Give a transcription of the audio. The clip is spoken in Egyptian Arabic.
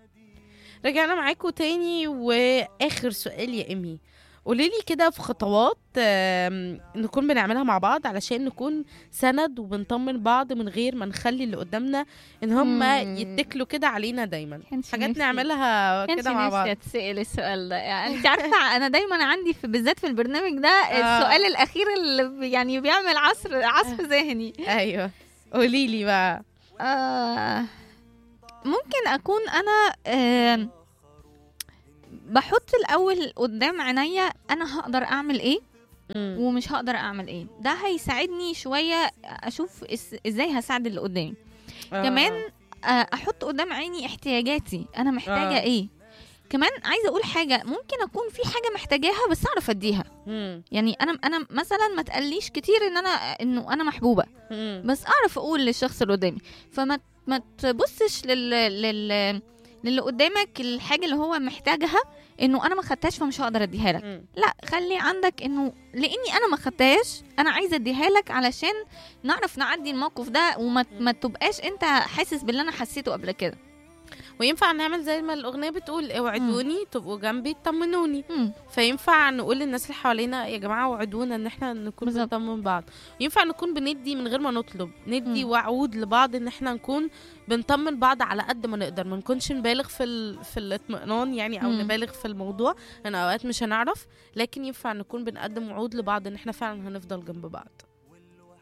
رجعنا معاكم تاني واخر سؤال يا ايمي قوليلي كده في خطوات آم، نكون بنعملها مع بعض علشان نكون سند وبنطمن بعض من غير ما نخلي اللي قدامنا ان هم مم. يتكلوا كده علينا دايما كانش حاجات نفسي- نعملها كانش كده مع بعض نفسي اتسال السؤال ده يعني انت عارفه انا دايما عندي في بالذات في البرنامج ده آه. السؤال الاخير اللي بي- يعني بيعمل عصر عصف ذهني ايوه قوليلي بقى آه ممكن اكون انا آه بحط الاول قدام عينيا انا هقدر اعمل ايه مم. ومش هقدر اعمل ايه ده هيساعدني شويه اشوف إس- ازاي هساعد اللي قدامي آه. كمان آه، احط قدام عيني احتياجاتي انا محتاجه آه. ايه كمان عايزه اقول حاجه ممكن اكون في حاجه محتاجاها بس اعرف اديها مم. يعني انا انا مثلا ما تقليش كتير ان انا انه انا محبوبه مم. بس اعرف اقول للشخص اللي قدامي فما ما تبصش لل لل للي قدامك الحاجه اللي هو محتاجها انه انا ما خدتهاش فمش هقدر اديها لك مم. لا خلي عندك انه لاني انا ما خدتهاش انا عايزه اديها لك علشان نعرف نعدي الموقف ده وما ما تبقاش انت حاسس باللي انا حسيته قبل كده وينفع نعمل زي ما الاغنيه بتقول اوعدوني تبقوا جنبي تطمنوني مم. فينفع نقول للناس اللي حوالينا يا جماعه وعدونا ان احنا نكون بالظبط. بنطمن بعض ينفع نكون بندي من غير ما نطلب ندي مم. وعود لبعض ان احنا نكون بنطمن بعض على قد ما نقدر ما نكونش نبالغ في ال... في الاطمئنان يعني او مم. نبالغ في الموضوع لان اوقات مش هنعرف لكن ينفع نكون بنقدم وعود لبعض ان احنا فعلا هنفضل جنب بعض